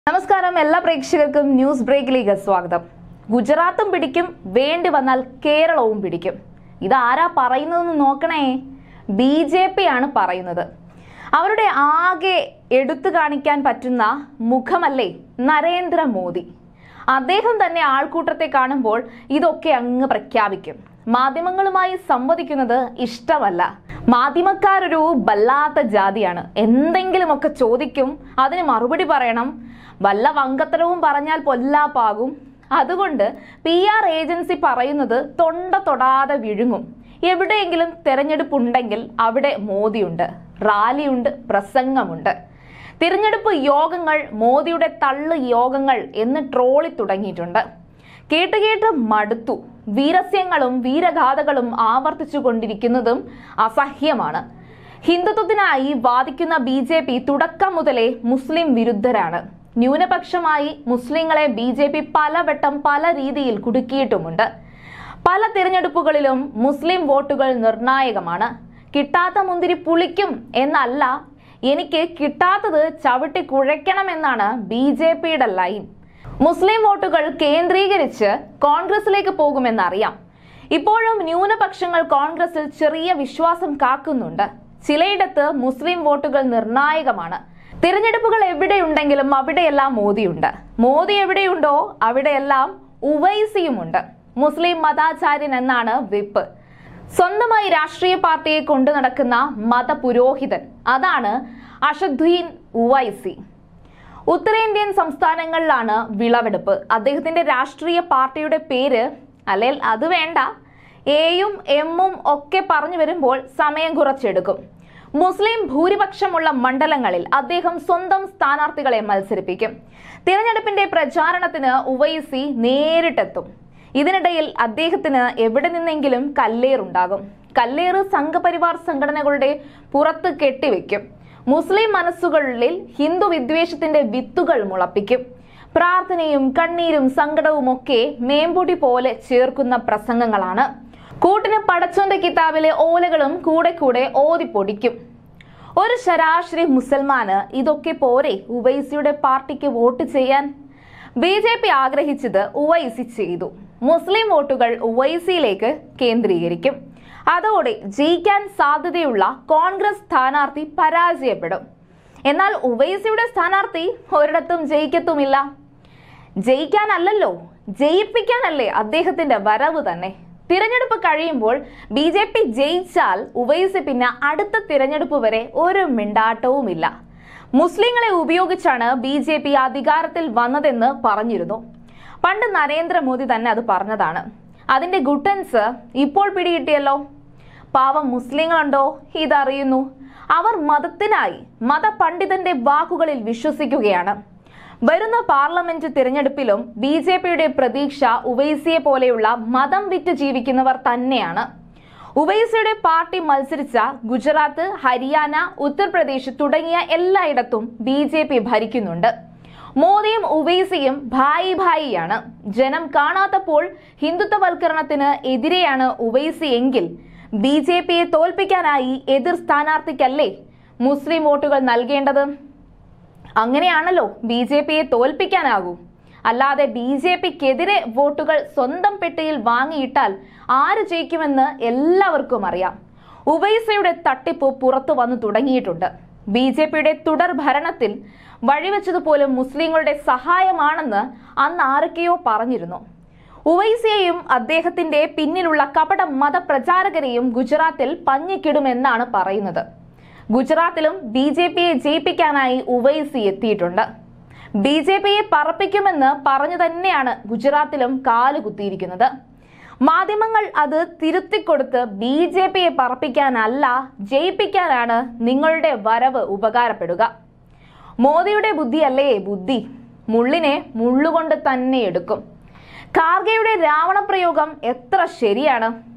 നമസ്കാരം എല്ലാ പ്രേക്ഷകർക്കും ന്യൂസ് ബ്രേക്കിലേക്ക് സ്വാഗതം ഗുജറാത്തും പിടിക്കും വേണ്ടി വന്നാൽ കേരളവും പിടിക്കും ഇതാരാ പറയുന്നതെന്ന് നോക്കണേ ബി ജെ പി ആണ് പറയുന്നത് അവരുടെ ആകെ എടുത്തു കാണിക്കാൻ പറ്റുന്ന മുഖമല്ലേ നരേന്ദ്രമോദി അദ്ദേഹം തന്നെ ആൾക്കൂട്ടത്തെ കാണുമ്പോൾ ഇതൊക്കെ അങ്ങ് പ്രഖ്യാപിക്കും മാധ്യമങ്ങളുമായി സംവദിക്കുന്നത് ഇഷ്ടമല്ല മാധ്യമക്കാരൊരു വല്ലാത്ത ജാതിയാണ് എന്തെങ്കിലുമൊക്കെ ചോദിക്കും അതിന് മറുപടി പറയണം വല്ല വങ്കത്തരവും പറഞ്ഞാൽ പൊല്ലാപ്പാകും അതുകൊണ്ട് പി ആർ ഏജൻസി പറയുന്നത് തൊണ്ട തൊടാതെ വിഴുങ്ങും എവിടെയെങ്കിലും തെരഞ്ഞെടുപ്പ് ഉണ്ടെങ്കിൽ അവിടെ മോദിയുണ്ട് റാലിയുണ്ട് പ്രസംഗമുണ്ട് തിരഞ്ഞെടുപ്പ് യോഗങ്ങൾ മോദിയുടെ തള്ളു യോഗങ്ങൾ എന്ന് ട്രോളി തുടങ്ങിയിട്ടുണ്ട് കേട്ട് കേട്ട് മടുത്തു വീരസ്യങ്ങളും വീരഗാഥകളും ആവർത്തിച്ചു കൊണ്ടിരിക്കുന്നതും അസഹ്യമാണ് ഹിന്ദുത്വത്തിനായി വാദിക്കുന്ന ബി ജെ പി തുടക്കം മുതലേ മുസ്ലിം വിരുദ്ധരാണ് ന്യൂനപക്ഷമായി മുസ്ലിങ്ങളെ ബി ജെ പി പലവട്ടം പല രീതിയിൽ കുടുക്കിയിട്ടുമുണ്ട് പല തിരഞ്ഞെടുപ്പുകളിലും മുസ്ലിം വോട്ടുകൾ നിർണായകമാണ് കിട്ടാത്ത മുന്തിരി പുളിക്കും എന്നല്ല എനിക്ക് കിട്ടാത്തത് ചവിട്ടി കുഴയ്ക്കണമെന്നാണ് ബി ജെ പിയുടെ ലൈൻ മുസ്ലിം വോട്ടുകൾ കേന്ദ്രീകരിച്ച് കോൺഗ്രസിലേക്ക് പോകുമെന്നറിയാം ഇപ്പോഴും ന്യൂനപക്ഷങ്ങൾ കോൺഗ്രസിൽ ചെറിയ വിശ്വാസം കാക്കുന്നുണ്ട് ചിലയിടത്ത് മുസ്ലിം വോട്ടുകൾ നിർണായകമാണ് തിരഞ്ഞെടുപ്പുകൾ എവിടെയുണ്ടെങ്കിലും അവിടെയെല്ലാം മോദിയുണ്ട് മോദി എവിടെയുണ്ടോ അവിടെയെല്ലാം ഉവൈസിയുമുണ്ട് മുസ്ലിം മതാചാര്യൻ എന്നാണ് വിപ്പ് സ്വന്തമായി രാഷ്ട്രീയ പാർട്ടിയെ കൊണ്ടു നടക്കുന്ന മതപുരോഹിതൻ അതാണ് അഷദ്ദീൻ ഉവൈസി ഉത്തരേന്ത്യൻ സംസ്ഥാനങ്ങളിലാണ് വിളവെടുപ്പ് അദ്ദേഹത്തിന്റെ രാഷ്ട്രീയ പാർട്ടിയുടെ പേര് അല്ലെങ്കിൽ അത് വേണ്ട എയും എമ്മും ഒക്കെ പറഞ്ഞു വരുമ്പോൾ സമയം കുറച്ചെടുക്കും മുസ്ലിം ഭൂരിപക്ഷമുള്ള മണ്ഡലങ്ങളിൽ അദ്ദേഹം സ്വന്തം സ്ഥാനാർത്ഥികളെ മത്സരിപ്പിക്കും തിരഞ്ഞെടുപ്പിന്റെ പ്രചാരണത്തിന് ഉവൈസി നേരിട്ടെത്തും ഇതിനിടയിൽ അദ്ദേഹത്തിന് എവിടെ നിന്നെങ്കിലും കല്ലേറുണ്ടാകും കല്ലേറ് സംഘപരിവാർ സംഘടനകളുടെ പുറത്ത് കെട്ടിവെക്കും മുസ്ലിം മനസ്സുകളിൽ ഹിന്ദു വിദ്വേഷത്തിന്റെ വിത്തുകൾ മുളപ്പിക്കും പ്രാർത്ഥനയും കണ്ണീരും സങ്കടവും ഒക്കെ മേമ്പൊടി പോലെ ചേർക്കുന്ന പ്രസംഗങ്ങളാണ് കൂട്ടിന് പടച്ചോന്റെ കിതാബിലെ ഓലകളും കൂടെ കൂടെ ഓതിപ്പൊടിക്കും ഒരു ശരാശരി മുസൽമാന് ഇതൊക്കെ പോരെ ഉവൈസിയുടെ പാർട്ടിക്ക് വോട്ട് ചെയ്യാൻ ബി ജെ പി ആഗ്രഹിച്ചത് ഉവൈസി ചെയ്തു മുസ്ലിം വോട്ടുകൾ ഉവൈസിയിലേക്ക് കേന്ദ്രീകരിക്കും അതോടെ ജയിക്കാൻ സാധ്യതയുള്ള കോൺഗ്രസ് സ്ഥാനാർത്ഥി പരാജയപ്പെടും എന്നാൽ ഉവൈസിയുടെ സ്ഥാനാർത്ഥി ഒരിടത്തും ജയിക്കത്തുമില്ല ജയിക്കാനല്ലല്ലോ ജയിപ്പിക്കാനല്ലേ അദ്ദേഹത്തിന്റെ വരവ് തന്നെ തിരഞ്ഞെടുപ്പ് കഴിയുമ്പോൾ ബി ജെ പി ജയിച്ചാൽ ഉവൈസി പിന്നെ അടുത്ത തിരഞ്ഞെടുപ്പ് വരെ ഒരു മിണ്ടാട്ടവുമില്ല മുസ്ലിങ്ങളെ ഉപയോഗിച്ചാണ് ബി ജെ പി അധികാരത്തിൽ വന്നതെന്ന് പറഞ്ഞിരുന്നു പണ്ട് നരേന്ദ്രമോദി തന്നെ അത് പറഞ്ഞതാണ് അതിന്റെ ഗുട്ടൻസ് ഇപ്പോൾ പിടികിട്ടിയല്ലോ പാവം മുസ്ലിങ്ങളുണ്ടോ ഇതറിയുന്നു അവർ മതത്തിനായി മതപണ്ഡിതന്റെ വാക്കുകളിൽ വിശ്വസിക്കുകയാണ് വരുന്ന പാർലമെന്റ് തിരഞ്ഞെടുപ്പിലും ബി ജെ പിയുടെ പ്രതീക്ഷ ഉവൈസിയെ പോലെയുള്ള മതം വിറ്റ് ജീവിക്കുന്നവർ തന്നെയാണ് ഉവൈസിയുടെ പാർട്ടി മത്സരിച്ച ഗുജറാത്ത് ഹരിയാന ഉത്തർപ്രദേശ് തുടങ്ങിയ എല്ലായിടത്തും ബി ജെ പി ഭരിക്കുന്നുണ്ട് മോദിയും ഉവൈസിയും ഭായി ഭായിയാണ് ജനം കാണാത്തപ്പോൾ ഹിന്ദുത്വവൽക്കരണത്തിന് എതിരെയാണ് ഉവൈസി എങ്കിൽ ബി ജെ പിയെ തോൽപ്പിക്കാനായി എതിർ സ്ഥാനാർത്ഥിക്കല്ലേ മുസ്ലിം വോട്ടുകൾ നൽകേണ്ടത് അങ്ങനെയാണല്ലോ ബി ജെ പിയെ തോൽപ്പിക്കാനാകൂ അല്ലാതെ ബി ജെ പിക്കെതിരെ വോട്ടുകൾ സ്വന്തം പെട്ടിയിൽ വാങ്ങിയിട്ടാൽ ആര് ജയിക്കുമെന്ന് എല്ലാവർക്കും അറിയാം ഉവൈസയുടെ തട്ടിപ്പ് പുറത്തു വന്നു തുടങ്ങിയിട്ടുണ്ട് ബി ജെ പിയുടെ തുടർ ഭരണത്തിൽ വഴിവെച്ചതുപോലും മുസ്ലിങ്ങളുടെ സഹായമാണെന്ന് അന്ന് ആരൊക്കെയോ പറഞ്ഞിരുന്നു ഉവൈസിയെയും അദ്ദേഹത്തിന്റെ പിന്നിലുള്ള കപട മതപ്രചാരകരെയും ഗുജറാത്തിൽ പഞ്ഞിക്കിടുമെന്നാണ് പറയുന്നത് ഗുജറാത്തിലും ബി ജെ പിയെ ജയിപ്പിക്കാനായി ഉവൈസി എത്തിയിട്ടുണ്ട് ബി ജെ പിയെ പറപ്പിക്കുമെന്ന് പറഞ്ഞു തന്നെയാണ് ഗുജറാത്തിലും കാലുകുത്തിയിരിക്കുന്നത് മാധ്യമങ്ങൾ അത് തിരുത്തിക്കൊടുത്ത് ബി ജെ പിയെ പറപ്പിക്കാനല്ല ജയിപ്പിക്കാനാണ് നിങ്ങളുടെ വരവ് ഉപകാരപ്പെടുക മോദിയുടെ ബുദ്ധിയല്ലേ ബുദ്ധി മുള്ളിനെ മുള്ളുകൊണ്ട് തന്നെ എടുക്കും കാർഗയുടെ രാവണപ്രയോഗം എത്ര ശരിയാണ്